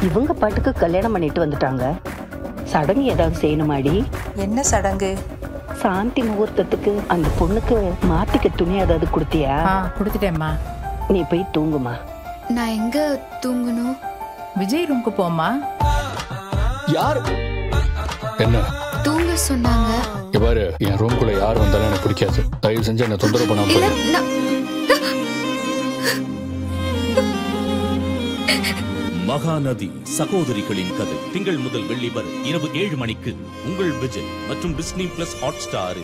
இவங்க பாட்டுக்கு கல்யாணம் பண்ணிட்டு வந்துட்டாங்க சடங்கு ஏதாவது செய்யணுமாடி என்ன சடங்கு சாந்தி முகூர்த்தத்துக்கு அந்த பொண்ணுக்கு மாத்திக்க துணி ஏதாவது கொடுத்தியா ஆ கொடுத்துட்டேம்மா நீ போய் தூங்குமா நான் எங்க தூங்கணும் விஜய் ரூம்க்கு போம்மா யார் என்ன தூங்க சொன்னாங்க இங்க பாரு என் ரூம்குள்ள யார் வந்தாலும் எனக்கு பிடிக்காது தயவு செஞ்சு என்ன தொந்தரவு பண்ணாம இல்ல போயிடு. நான் மகாநதி சகோதரிகளின் கதை திங்கள் முதல் வெள்ளி வரை இரவு ஏழு மணிக்கு உங்கள் விஜய் மற்றும் டிஸ்னி பிளஸ் ஹாட் ஸ்டார்